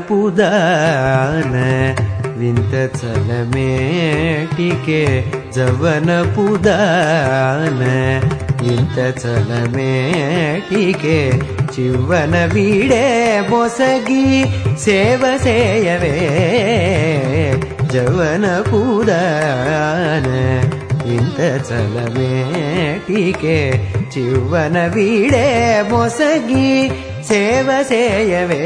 పుదాన వింత చలమేటికే జవన పుదాన ఇంత చలమేటికే చివ్వన వీడే బొసగి సేవ సేయవే జవన పుదాన ఇంత చలమేటికే చివ్వన వీడే మొసగి సేవ సేయవే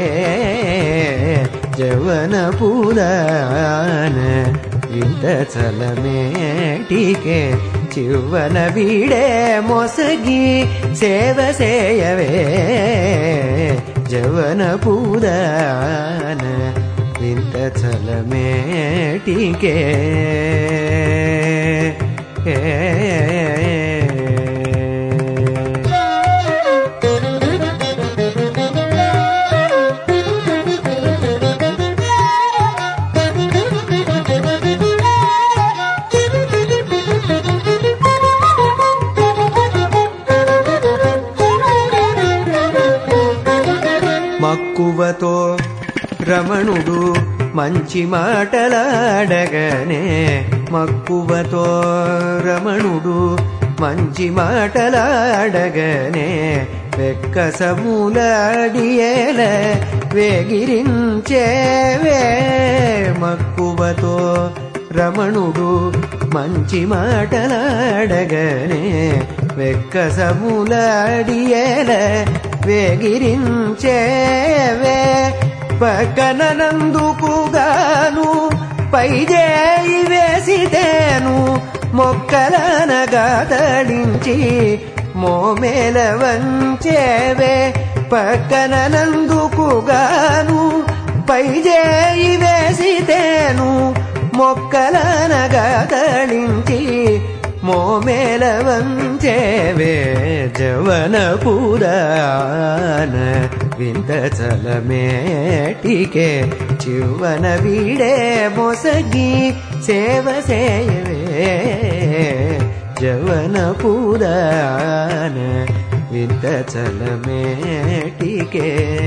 జవన పురాణ ఇంత చలమేటికే చివ్వన వీడే మొసగి సేవ సేయవే జవన పురాణ ఇంత చలమేటికే మక్కువతో రమణుడు మంచి మాటలాడగనే మక్కువతో రమణుడు మంచి మాటలాడగనే వెక్కసములాడియేల వేగిరించేవే మక్కువతో రమణుడు మంచి మాటలాడగనే వెక్కసములాడియేల వేగిరించేవే పక్కనందుకుగాను పైజేయి వేసితేను మొక్కలనగా తడించి మోమేల వంచేవే పక్కనందుకుగాను పైజేయి వేసితేను మొక్కలనగా తడించి మోమేల వంచేవే జవన పురాణ వింత చలమేటికే చివ్వన వీడే మొసగి సేవ సేయవే జవన పురాణ వింత చలమేటికే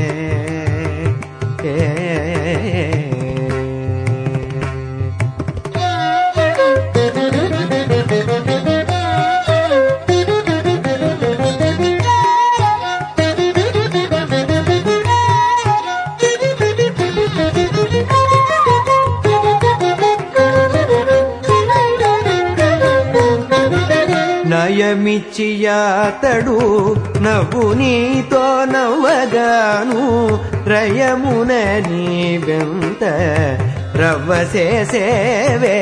నయమిచ్చియాతడు నవ్వు నీతో నవ్వగాను రయమున నీ బెంత రవ్వసేసేవే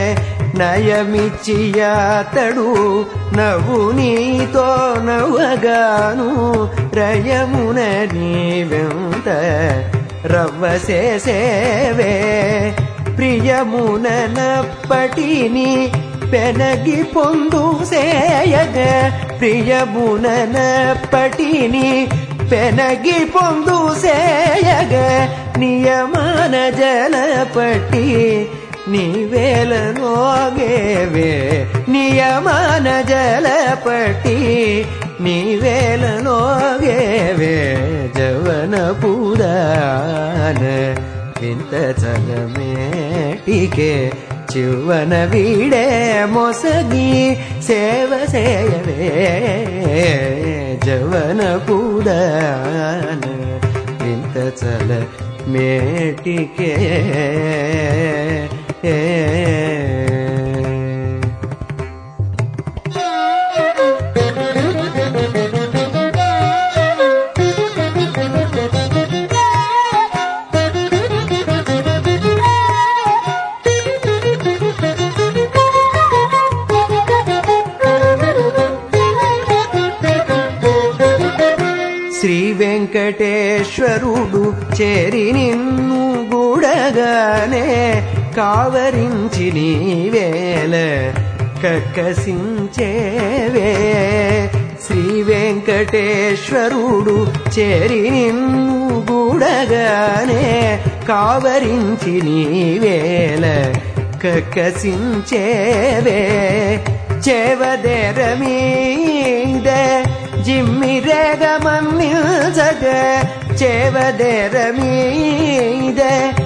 నయమిచ్చియాతడు నవ్వు నీతో నవ్వగాను రయమున నీ బెంత రవ్వసేసేవే ప్రియముననప్పటిని పెనగి పొందు సేయగ ప్రియముననప్పటిని పెనగి పొందు సేయగ నియమాన జలపట్టి నీవేలనోగేవే నియమాన జలపట్టి నీవేలనోగేవే జవన పురాణ వింత చలమేటికే చివ్వన వీడే మొసగి సేవ సేయవే జవన పురాణ వింత చల మేటికే శ్రీ వెంకటేశ్వరుడు చేరి నిన్ను గూడగానే కావరించి నీవేల కక్కసించేవే శ్రీ వెంకటేశ్వరుడు చేరి నిన్ను గూడగానే కావరించి నీవేల కక్కసించేవే చెవదెర మీద జిమ్మిరేగ మమ్మిల్చగ చేవదేర మీద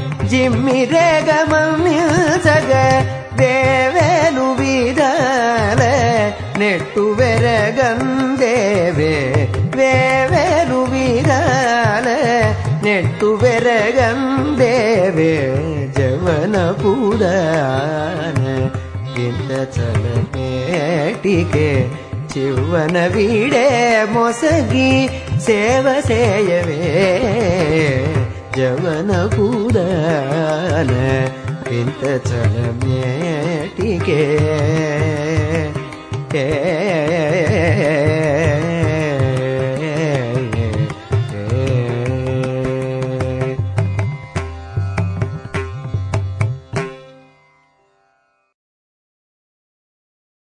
జిమ్మిరేగమమ్మిల్సగ దేవేలు విధాల నెట్టు వెరగందేవే వేవేలు విధాల నెట్టు వెరగందేవే జవన పూదాన ఇంత చలమేటికే చివ్వన వీడే మొసగి సేవ సేయవే జవన పూదాన ఇంత చలమేటికే ఏ